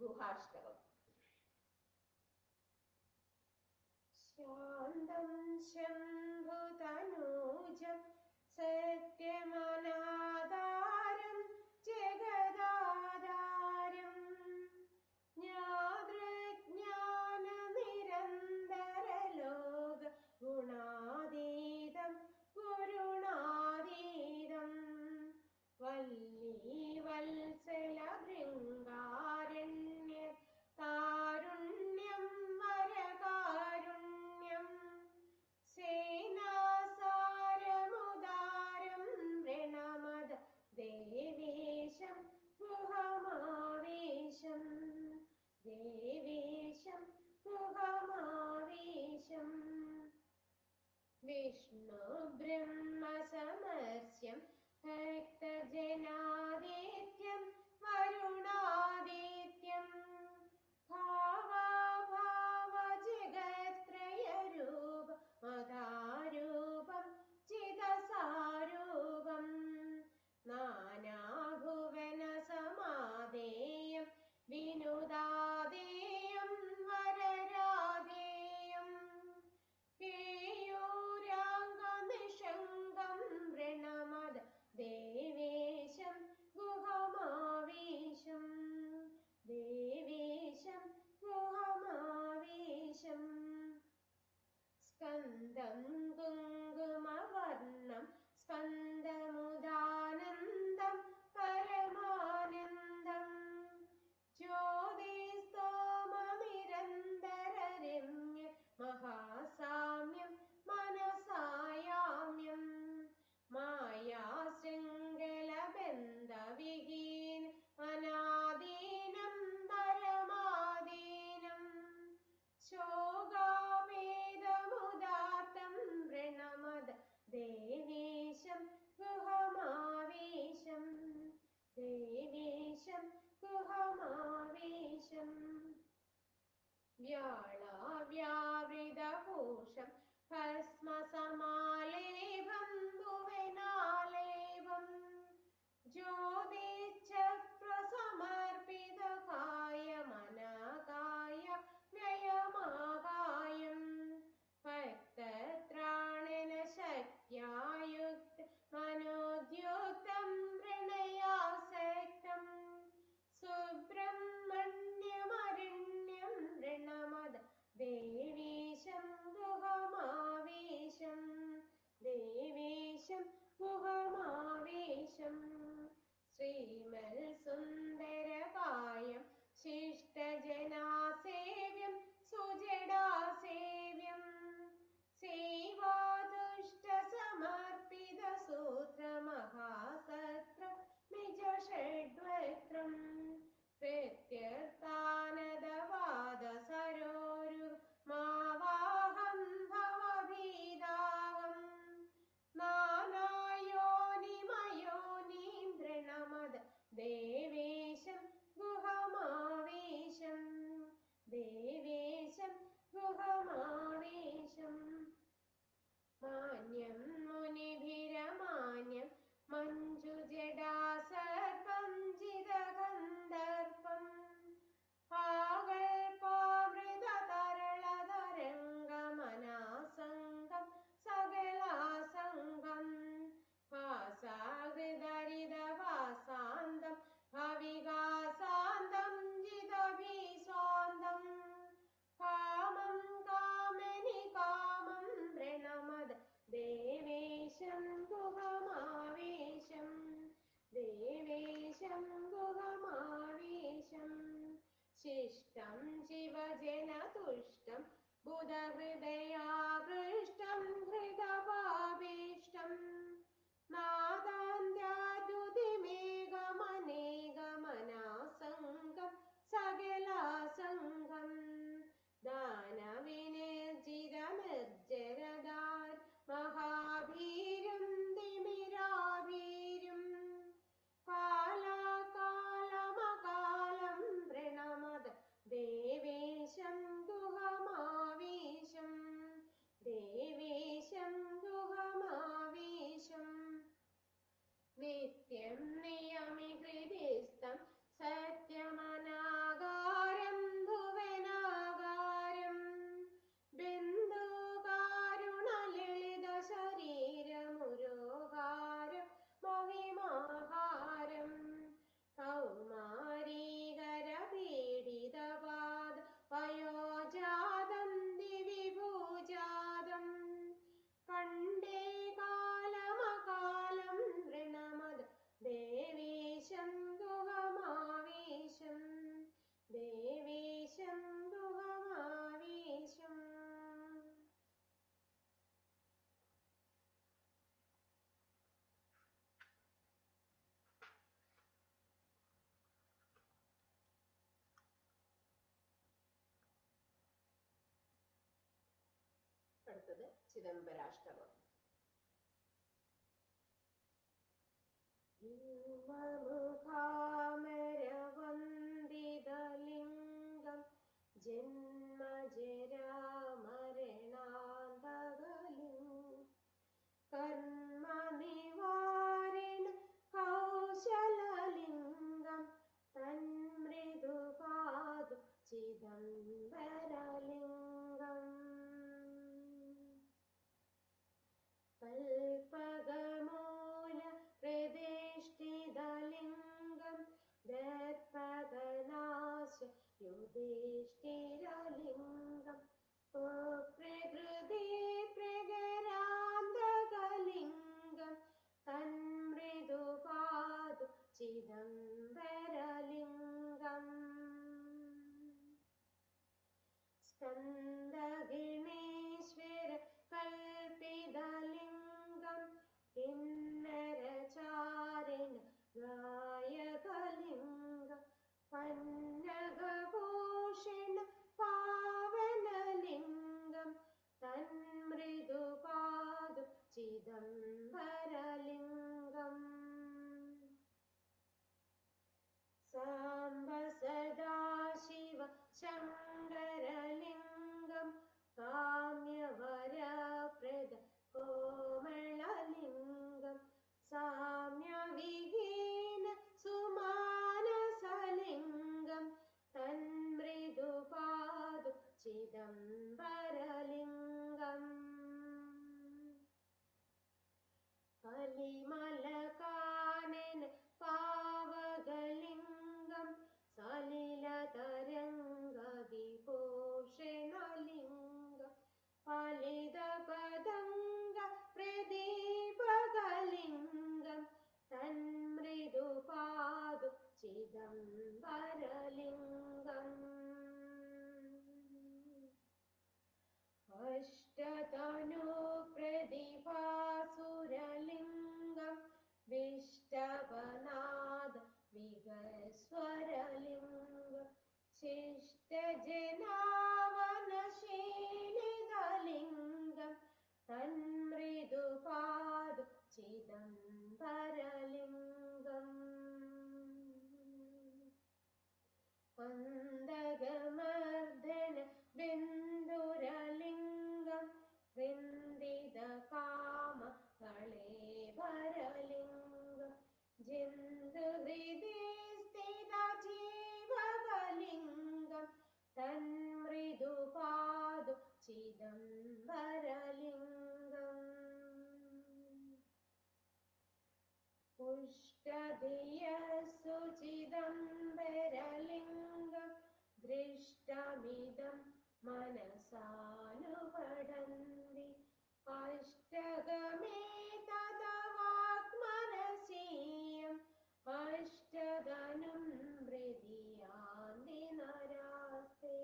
ഗുഹാഷ്ടകം ശാന്തം ശംഭുതനൂജം സത്യമനാധാരം ജഗദാധാരം ജ്ഞാതൃജ്ഞാനനിരന്തരലോക ഗുണാതീതം ഗുരുണാതീതം വല്ലീ വത്സല ഭൃംഗാരണ്യ താരുണ്യം വരകാരുണ്യം സേനാസാരമുദാരം ഋണമദ ദേവേശം ഗുഹമാവേശം ദേവേശം ഗുഹമാവേശം വിഷ്ണു ബ്രഹ്മസമസ്യം ഭക്തജനാദിത്യം വരുണാദിത്യം ഭാവാഭാവ ജഗത്രയരൂപ മതാരൂപം ചിതസാരൂപം നാനാഭുവന സമാദേയം വിനുദാദേയം വരരാധേയം കേയൂരാംഗനിഷംഗം വൃണമദ ദേവേശം ഗുഹമാവേശം ദേവേശം ഗുഹമാവേശം സ്കന്ദം കുങ്കുമവർണം സ്കന്ദമുദാനന്ദം പരമാനന്ദം ജ്യോതിസ്തോമനിരന്തരരമ്യ മഹാസാമ്യം മനസായാമ്യം മായാശൃംഖലബന്ധവിഹീൻ അനാദീനം പരമാദീനം ശോകാവേദമുദാത്തം വൃണമദ ദേവേശം ഗുഹമാവേശം ദേവേശം ഗുഹമാവേശം വ്യാളാവ്യാവൃതഭൂഷം ഭസ്മസമാലേഭം ഭുവനാലേഭം ജ്യോതിശ്ചക്രസമർപ്പിതകായ മനാകായ വ്യയമാകായം ഭക്തത്രാണിന ശക്യായുക്ത മനോദ്യുക്തം പ്രണയാസക്തം സുബ്രഹ്മണ്യമരണ്യം ഋണമദ ദേവീശം ഗുഹമാവേശം ദേവേശം ഗുഹമാവേശം ശ്രീമൽ സുന്ദരകായം ശിഷ്ടജനാസേവ്യം സുജടാസേവ്യം സേവാദുഷ്ട സമർപ്പിത സൂത്രമഹാസത്രം നിജ ഷഡ്വക്രം പ്രത്യർത്ഥാനദവാദ സരോരു മാവാഹം ഭവഭീതാഹം നാനായോനിമയോനീന്ദ്രണമദ ദേവേശം ഗുഹമാവേശം ദേവേശം ഗുഹമാവേശം മാന്യം മുനിഭിരമാന്യം മഞ്ജുജടാസർപ്പം ജിതഗന്ധർപ്പം ആകൽപാമൃതതരളതരംഗമനാസംഗം സകലാസംഗം ഭാസാഹൃദരിതവാസാന്തം ഭവികാസാന്തം ജിതഭീസ്വാന്തം കാമം കാമനി കാമം പ്രണമദ ദേവേശം ഗുഹമാവേശം ദേവേശം ഗുഹമാവേശം ശിഷ്ടം ശിവജനതുഷ്ടം ബുധഹൃദയാകൃഷ്ടം ഹൃദപാഭീഷ്ടം നാദാന്ത്യാദ്യുതിമേഘമനേകമനാസംഗം സകലാസംഗം ദാനവിനിർജിതനിർജരദാൻ മഹാഭീരം തിമിരാഭീരും കാലാകാലമകാലം പ്രണമദ ദേവേശം ഗുഹമാവേശം അടുത്തത് ചിദംബരാഷ്ടമം ലിംഗം ജന്മജരാമരണാന്തകലിംഗം കർമ്മനിവാരിണ കൗശലലിംഗം തന്മൃദുപാദു ചിദംബരലിംഗം കൽപകമൂല പ്രതിഷ്ഠിതലിംഗം ദർപ്പകനാശ യുധിഷ്ഠിരലിംഗം പ്രകൃതി പ്രകരാന്തകലിംഗം തന്മൃദുപാദു ചിദംബരലിംഗം സ്കന്ദഗിണേശ്വര കൽപ്പിതലിംഗം കിന്നരചാരിണ ഗായകലിംഗം പന്നഗഭൂഷണ പാവനലിംഗം തന്മൃദുപാദു ചിദംബരലിംഗം സാംബ സദാശിവ ശങ്കരലിംഗം കാമ്യവരപ്രദ കോമളലിംഗം സാമ്യവിഹീന സുമാനസലിംഗം തന്മൃദുപാദു ചിദംബരലിംഗം കലിമലകാനന പാവകലിംഗം സലിലതരംഗ വിഭൂഷണലിംഗം ഫലിതപദംഗ പ്രദീപകലിംഗം തന്മൃദുപാദു ചിദംബരലിംഗം അഷ്ടതനു പ്രതിഭാസുരലിംഗം വിഷ്ടവനാദ വികസ്വരലിംഗം ശിഷ്ടജനാവനശീലിതലിംഗം തന്മൃദുപാദു ചിദംബരലിംഗം മന്ദഗമർദ്ദന ബിന്ദുരലിംഗം വൃന്ദിത കാമ കളേബരലിംഗം ജിന്ദുഹൃദി സ്ഥിത ജീവകലിംഗം തന്മൃദുപാദു ചിദംബരലിംഗം പുഷ്ടധിയസ്സു ചിദംബരലിംഗം ദൃഷ്ടമിദം മനസാനുപടന്തി അഷ്ടഗമേ തദവാത്മനസീയം അഷ്ടഗനും ഹൃദിയാന്തി നരാസ്തേ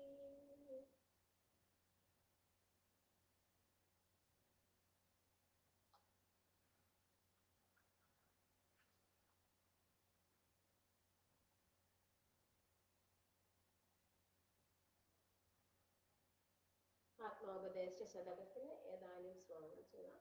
ആത്മോപദേശ ശതകത്തിന് ഏതാനും ശ്ലോകം ചെയ്യാം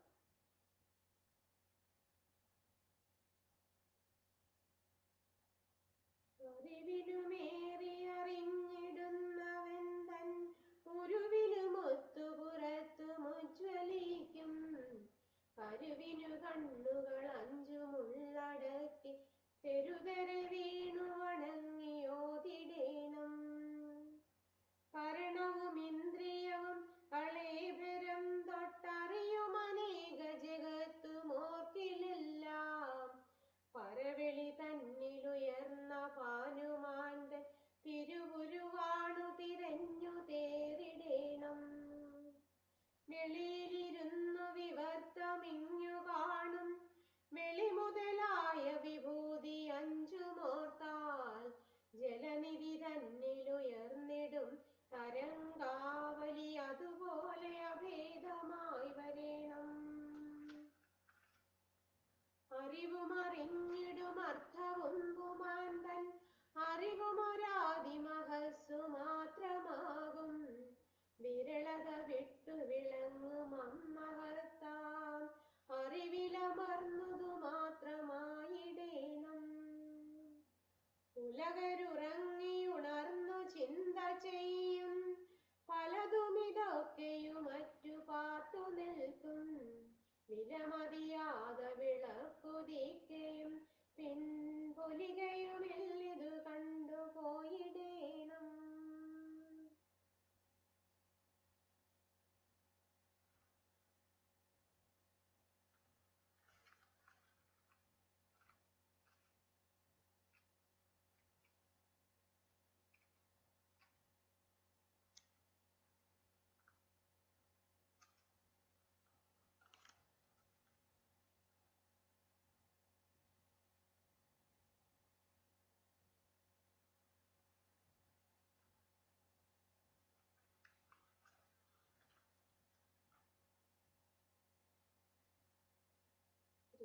അറിവിലുമേറി അറിഞ്ഞിടുന്നവൻ തൻ ഉരുവിലുമൊത്തു പുറത്തു മുജ്വലിക്കും കരുവിനു കണ്ണുകൾ അഞ്ചുമുള്ളടക്കി തെരുതെര വീണു വണങ്ങിയോതിടേണം കരണവും ഇന്ദ്രിയവും കളേബരം തൊട്ടറിയും അനേക ജഗത്തുമോർക്കിലെല്ലാം പരവെളി തന്നിലുയർന്ന ഭാനുമാന്റെ തിരുവുരുവാണു തിരഞ്ഞു തേറിടേണം വെളിയിലിരുന്നു വിവർത്തമിങ്ങു കാണും വെളി മുതലായ വിഭൂതി അഞ്ചുമോർത്താൽ ജലനിധി തന്നിലുയർന്നിടും തരംഗാവലി അതുപോലെ അഭേദമായി വരേണം അറിവും അറിഞ്ഞിടും അർത്ഥവും പുമാന്തൻ അറിവുമൊരാദിമഹസ്സു മാത്രമാകും വിരളത വിട്ടു വിളങ്ങും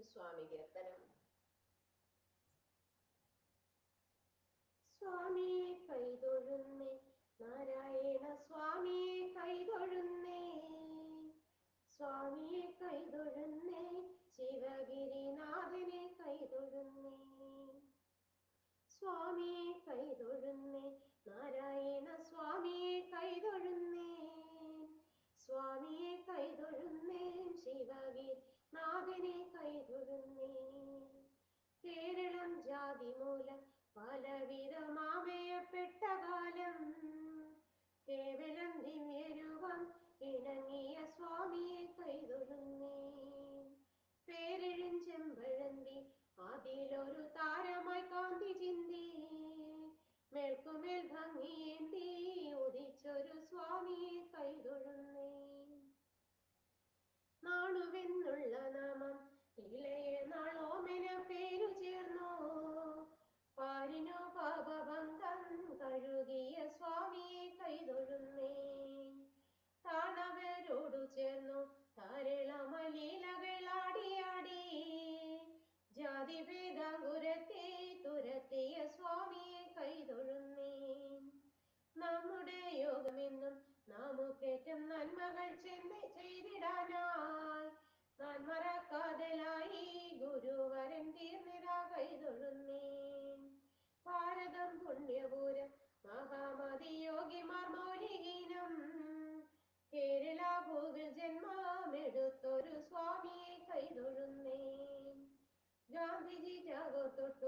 സ്വാമി കീർത്തനം സ്വാമിയെ കൈതൊഴുന്നേ നാരായണ സ്വാമിയെ കൈതൊഴുന്നേ സ്വാമിയെ കൈതൊഴുന്നേ ശിവഗിരിനാഥനെ കൈതൊഴുന്നേ സ്വാമിയെ കൈതൊഴുന്നേ നാരായണ സ്വാമിയെ കൈതൊഴുന്നേ സ്വാമിയെ കൈതൊഴുന്നേ ശിവഗിരിനാഥനെ കൈതൊഴുന്നേ കേരളം ജാതി മൂലം പലവിധമാവയപ്പെട്ട കാലം കേവലം ദിവ്യരൂപം ഇണങ്ങിയ സ്വാമിയെ കൈതൊഴുന്നേ പേരെഴും ചെമ്പഴന്തി അതിലൊരു താരമായി കാന്തി ചിന്തി മേൽക്കുമേൽ ഭംഗിയേന്തി ഉദിച്ചൊരു സ്വാമിയെ കൈതൊഴുന്നേ നാടുവെന്നുള്ള നാമം ഇളയ നാളോമന പേരു ചേർന്നോ പാരിനോ പാപഭംഗം കഴുകിയ സ്വാമിയെ കൈതൊഴുന്നേ താണവരോടു ചേർന്നു താരളമലീലകളാടിയാടി ജാതി ഭേദാങ്കുരത്തെ തുരത്തിയ സ്വാമിയെ കൈതൊഴുന്നേ നമ്മുടെ യോഗമെന്നും നാമുക്കേറ്റം നന്മകൾ ചെന്ന് ചെയ്തിടാനായി താൻ മറക്കാതലായി ഗുരുവരൻ തീർന്നിരാ കൈതൊഴുന്നേ ഭാരതം പുണ്യപൂരം മഹാമതി യോഗിമാർ മൗലികീനം കേരള ഭൂവിൽ ജന്മമെടുത്തൊരു സ്വാമിയെ കൈതൊഴുന്നേ ഗാന്ധിജി ജാഗത്തൊട്ടു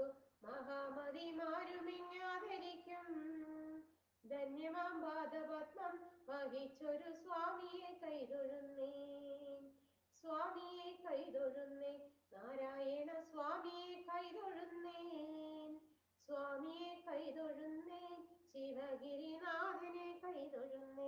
മഹാമതിമാരുമിങ്ങാധരിക്കും ധന്യമാം പാദപത്മം വഹിച്ചൊരു സ്വാമിയെ കൈതൊഴുന്നേ സ്വാമിയെ കൈതൊഴുന്നേ നാരായണ സ്വാമിയെ കൈതൊഴുന്നേ സ്വാമിയെ കൈതൊഴുന്നേ ശിവഗിരിനാഥനെ കൈതൊഴുന്നേ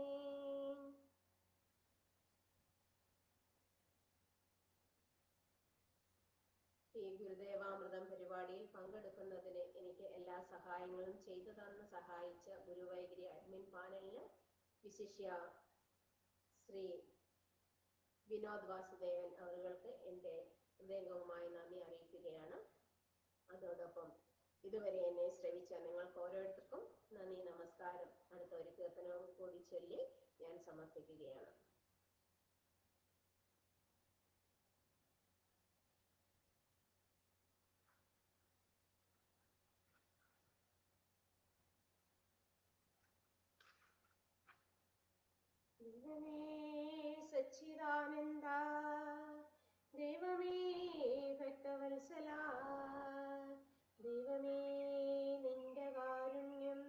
ഈ ഗുരുദേവാമൃതം പരിപാടിയിൽ പങ്കെടുക്കുന്നതിന് എനിക്ക് എല്ലാ സഹായങ്ങളും ചെയ്തു തന്ന് സഹായിച്ച ഗുരുവൈഗിരി അഡ്മിൻ പാനലിന് വിശിഷ്യ ശ്രീ വിനോദ് വാസുദേവൻ അവർക്ക് എൻ്റെ ഹൃദയംഗവുമായി നന്ദി അറിയിക്കുകയാണ് അതോടൊപ്പം ഇതുവരെ എന്നെ ശ്രവിച്ച നിങ്ങൾക്ക് ഓരോരുത്തർക്കും നന്ദി നമസ്കാരം അടുത്ത ഒരു കീർത്തനവും കൂടി ചൊല്ലി ഞാൻ സമർപ്പിക്കുകയാണ് ദൈവമേ സച്ചിദാനന്ദ ദൈവമേ ഭക്തവത്സല ദൈവമേ നിന്റെ കാരുണ്യം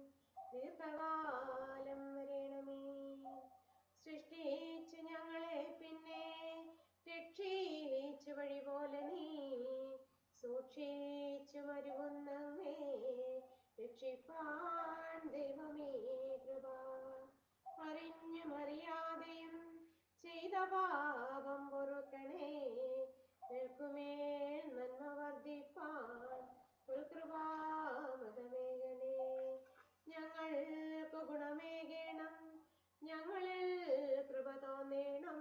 ദീർഘകാലം വരണമേ സൃഷ്ടിച്ചു ഞങ്ങളെ പിന്നെ രക്ഷിച്ചു വഴി പോലെ നീ സൂക്ഷിച്ചു വരുന്നവേ രക്ഷിപ്പാൻ ദൈവമേ കൃപ അറിഞ്ഞും അറിയാതെയും ചെയ്ത പാപം പൊറുക്കണേ നിൽക്കുമേൽ നന്മ വർദ്ധിപ്പാൻ ഒരു കൃപാമൃതമേകണേ ഞങ്ങൾക്ക് ഗുണമേകണം ഞങ്ങളിൽ കൃപ തോന്നേണം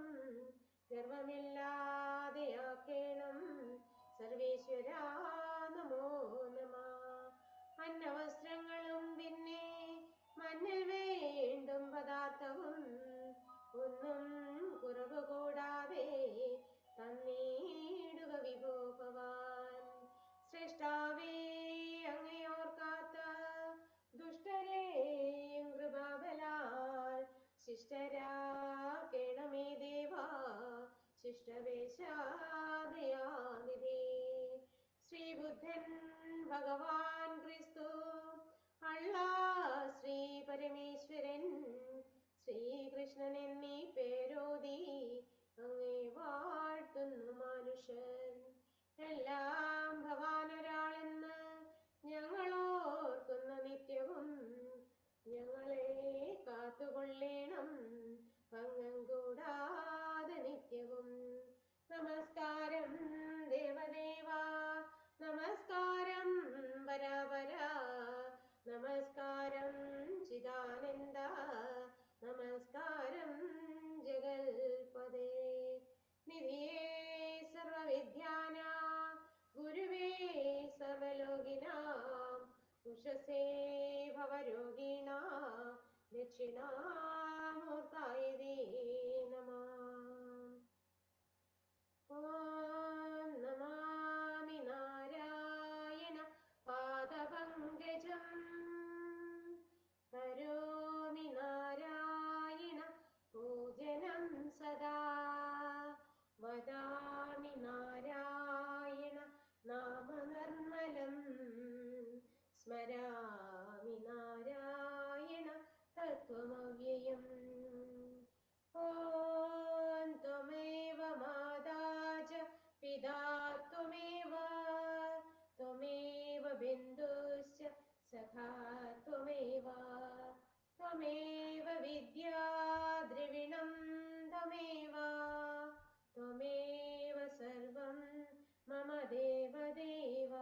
ഗർവമില്ലാതെയാക്കേണം സർവേശ്വര നമോ നമ അന്നവസ്ത്രങ്ങളും പിന്നെ മണ്ണിൽ വേണ്ടും പദാർത്ഥവും ഒന്നും കുറവ് കൂടാതെ തന്നീടുക വിഭോഭവാൻ ശ്രേഷ്ഠാവേ അങ്ങയോർക്കാത്ത ദുഷ്ടരെയും കൃപാബലാൽ ശിഷ്ടരാക്കേണമേ ദേവാ ശിഷ്ടവേശാദയാനിധേ ശ്രീബുദ്ധൻ ഭഗവാൻ ക്രിസ്തു അള്ളാ ശ്രീ പരമേശ്വരൻ ശ്രീകൃഷ്ണൻ എന്നീ പേരോതി അങ്ങേ വാഴ്ത്തുന്നു മനുഷ്യൻ എല്ലാം ഭവാനൊരാളെന്ന് ഞങ്ങളോർക്കുന്ന നിത്യവും ഞങ്ങളെ കാത്തുകൊള്ളേണം ഭംഗം കൂടാതെ നിത്യവും നമസ്കാരം ദേവദേവ നമസ്കാരം വരാവര നമസ്കാരം ചിദാനന്ദ व्ययम् ॐ त्वमेव माता च पिता त्वमेव त्वमेव बिन्दुश्च सखा त्वमेव त्वमेव विद्या द्रविणं त्वमेव त्वमेव सर्वं मम देवदेव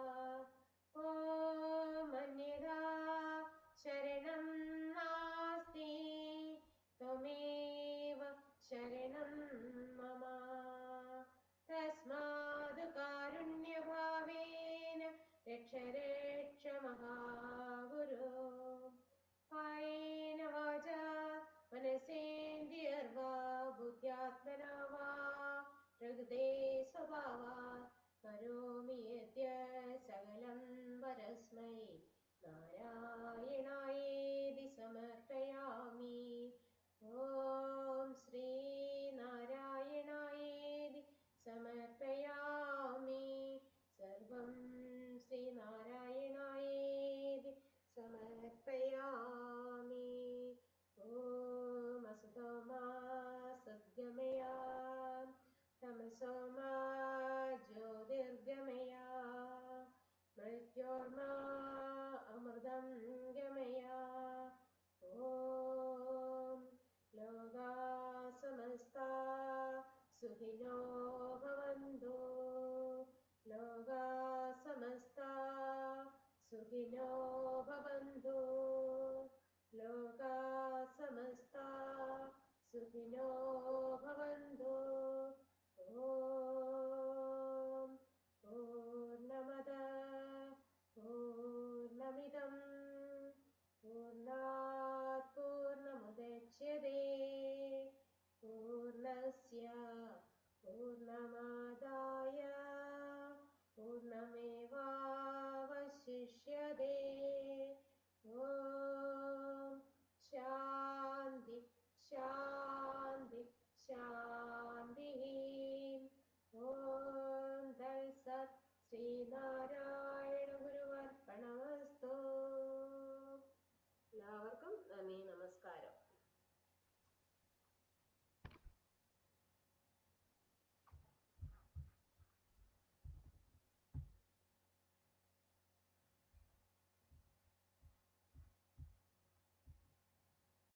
ॐ अन्यदा शरणं नास्ति त्वमेव शरणं मम तस्माद् कारुण्यभावेन रक्ष रक्ष महागुरो कायेन वाचा मनसेन्द्रियर्वा बुद्ध्यात्मना वा हृदे स्वभावात् करोमि यद्य सकलं वरस्मै नारायणायेदि समर्पयामि ॐ श्रीनारायणायेदि समर्पयामि सर्वं श्रीनारायणायेदि समर्पयामि ॐ असतो मा सद्गमया तमसो मा ज्योतिर्गमया मृत्योर्मा अमृतं गमया ॐ लोका समस्ता सुखिनो भवन्तु लोका समस्ता सुखिनो भवन्तु लोका समस्ता सुखिनो भवन्तु ॐ पूर्णमद पूर्णमिदं पूर्णात् पूर्णमुदच्यते पूर्णस्य पूर्णमादाय पूर्णमेवावशिष्यते ॐ